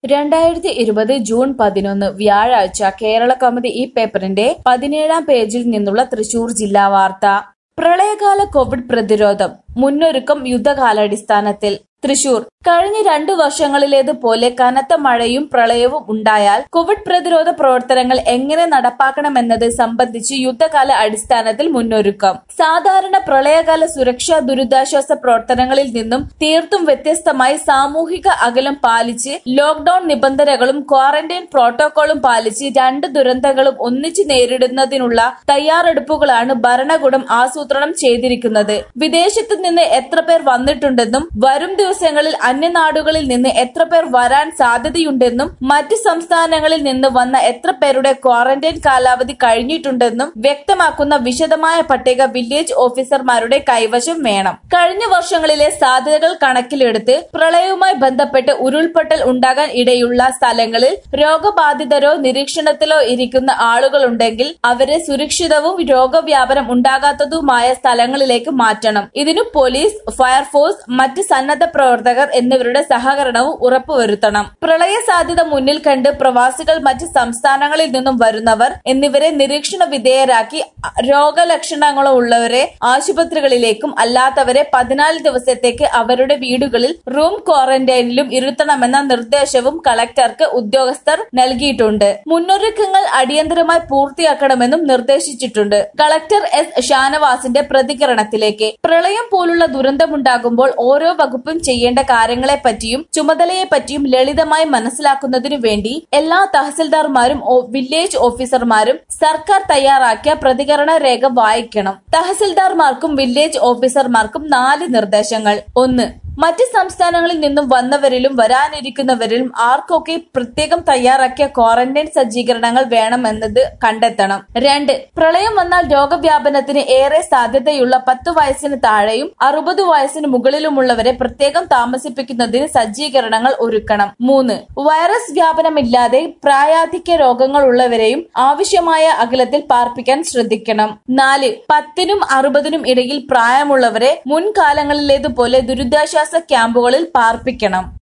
രണ്ടായിരത്തി ഇരുപത് ജൂൺ പതിനൊന്ന് വ്യാഴാഴ്ച കേരള കൗമുദി ഈ പേപ്പറിന്റെ പതിനേഴാം പേജിൽ നിന്നുള്ള തൃശൂർ ജില്ലാ വാർത്ത പ്രളയകാല കോവിഡ് പ്രതിരോധം മുന്നൊരുക്കം യുദ്ധകാലാടിസ്ഥാനത്തിൽ തൃശൂർ കഴിഞ്ഞ രണ്ടു വർഷങ്ങളിലേതുപോലെ കനത്ത മഴയും പ്രളയവും ഉണ്ടായാൽ കോവിഡ് പ്രതിരോധ പ്രവർത്തനങ്ങൾ എങ്ങനെ നടപ്പാക്കണമെന്നത് സംബന്ധിച്ച് യുദ്ധകാല അടിസ്ഥാനത്തിൽ മുന്നൊരുക്കം സാധാരണ പ്രളയകാല സുരക്ഷാ ദുരിതാശ്വാസ പ്രവർത്തനങ്ങളിൽ നിന്നും തീർത്തും വ്യത്യസ്തമായി സാമൂഹിക അകലം പാലിച്ച് ലോക്ഡൌൺ നിബന്ധനകളും ക്വാറന്റൈൻ പ്രോട്ടോകോളും പാലിച്ച് രണ്ട് ദുരന്തങ്ങളും ഒന്നിച്ചു നേരിടുന്നതിനുള്ള തയ്യാറെടുപ്പുകളാണ് ഭരണകൂടം ആസൂത്രണം ചെയ്തിരിക്കുന്നത് വിദേശത്ത് നിന്ന് എത്ര പേർ വന്നിട്ടുണ്ടെന്നും വരും ദിവസങ്ങളിൽ അന്യനാടുകളിൽ നിന്ന് എത്ര പേർ വരാൻ സാധ്യതയുണ്ടെന്നും മറ്റ് സംസ്ഥാനങ്ങളിൽ നിന്ന് വന്ന എത്ര പേരുടെ ക്വാറന്റൈൻ കാലാവധി കഴിഞ്ഞിട്ടുണ്ടെന്നും വ്യക്തമാക്കുന്ന വിശദമായ പട്ടിക വില്ലേജ് ഓഫീസർമാരുടെ കൈവശം വേണം കഴിഞ്ഞ വർഷങ്ങളിലെ സാധ്യതകൾ കണക്കിലെടുത്ത് പ്രളയവുമായി ബന്ധപ്പെട്ട് ഉരുൾപൊട്ടൽ ഉണ്ടാകാൻ ഇടയുള്ള സ്ഥലങ്ങളിൽ രോഗബാധിതരോ നിരീക്ഷണത്തിലോ ഇരിക്കുന്ന ആളുകളുണ്ടെങ്കിൽ അവരെ സുരക്ഷിതവും രോഗവ്യാപനം ഉണ്ടാകാത്തതുമായ സ്ഥലങ്ങളിലേക്ക് മാറ്റണം ഇതിനു പോലീസ് ഫയർഫോഴ്സ് മറ്റ് സന്നദ്ധ പ്രവർത്തകർ എന്നിവരുടെ സഹകരണവും ഉറപ്പുവരുത്തണം പ്രളയ സാധ്യത മുന്നിൽ കണ്ട് പ്രവാസികൾ മറ്റ് സംസ്ഥാനങ്ങളിൽ നിന്നും വരുന്നവർ എന്നിവരെ നിരീക്ഷണ വിധേയരാക്കി രോഗലക്ഷണങ്ങളോ ഉള്ളവരെ ആശുപത്രികളിലേക്കും അല്ലാത്തവരെ പതിനാല് ദിവസത്തേക്ക് അവരുടെ വീടുകളിൽ റൂം ക്വാറന്റൈനിലും ഇരുത്തണമെന്ന നിർദ്ദേശവും കളക്ടർക്ക് ഉദ്യോഗസ്ഥർ നൽകിയിട്ടുണ്ട് മുന്നൊരുക്കങ്ങൾ അടിയന്തരമായി പൂർത്തിയാക്കണമെന്നും നിർദ്ദേശിച്ചിട്ടുണ്ട് കളക്ടർ എസ് ഷാനവാസിന്റെ പ്രതികരണത്തിലേക്ക് പ്രളയം പോലുള്ള ദുരന്തമുണ്ടാകുമ്പോൾ ഓരോ വകുപ്പും ചെയ്യേണ്ട കാര്യങ്ങളെപ്പറ്റിയും ചുമതലയെപ്പറ്റിയും ലളിതമായി മനസ്സിലാക്കുന്നതിനു വേണ്ടി എല്ലാ തഹസിൽദാർമാരും വില്ലേജ് ഓഫീസർമാരും സർക്കാർ തയ്യാറാക്കിയ പ്രതികരണ രേഖ വായിക്കണം തഹസിൽദാർമാർക്കും വില്ലേജ് ഓഫീസർമാർക്കും നാല് നിർദ്ദേശങ്ങൾ ഒന്ന് മറ്റ് സംസ്ഥാനങ്ങളിൽ നിന്നും വന്നവരിലും വരാനിരിക്കുന്നവരിലും ആർക്കൊക്കെ പ്രത്യേകം തയ്യാറാക്കിയ ക്വാറന്റൈൻ സജ്ജീകരണങ്ങൾ വേണമെന്നത് കണ്ടെത്തണം രണ്ട് പ്രളയം വന്നാൽ രോഗവ്യാപനത്തിന് ഏറെ സാധ്യതയുള്ള പത്ത് വയസ്സിന് താഴെയും അറുപത് വയസ്സിന് മുകളിലുമുള്ളവരെ പ്രത്യേകം താമസിപ്പിക്കുന്നതിന് സജ്ജീകരണങ്ങൾ ഒരുക്കണം മൂന്ന് വൈറസ് വ്യാപനമില്ലാതെ പ്രായാധിക്യ രോഗങ്ങൾ ഉള്ളവരെയും ആവശ്യമായ അകലത്തിൽ പാർപ്പിക്കാൻ ശ്രദ്ധിക്കണം നാല് പത്തിനും അറുപതിനും ഇടയിൽ പ്രായമുള്ളവരെ മുൻകാലങ്ങളിലേതുപോലെ ദുരിതാശ്വാസ ക്യാമ്പുകളിൽ പാർപ്പിക്കണം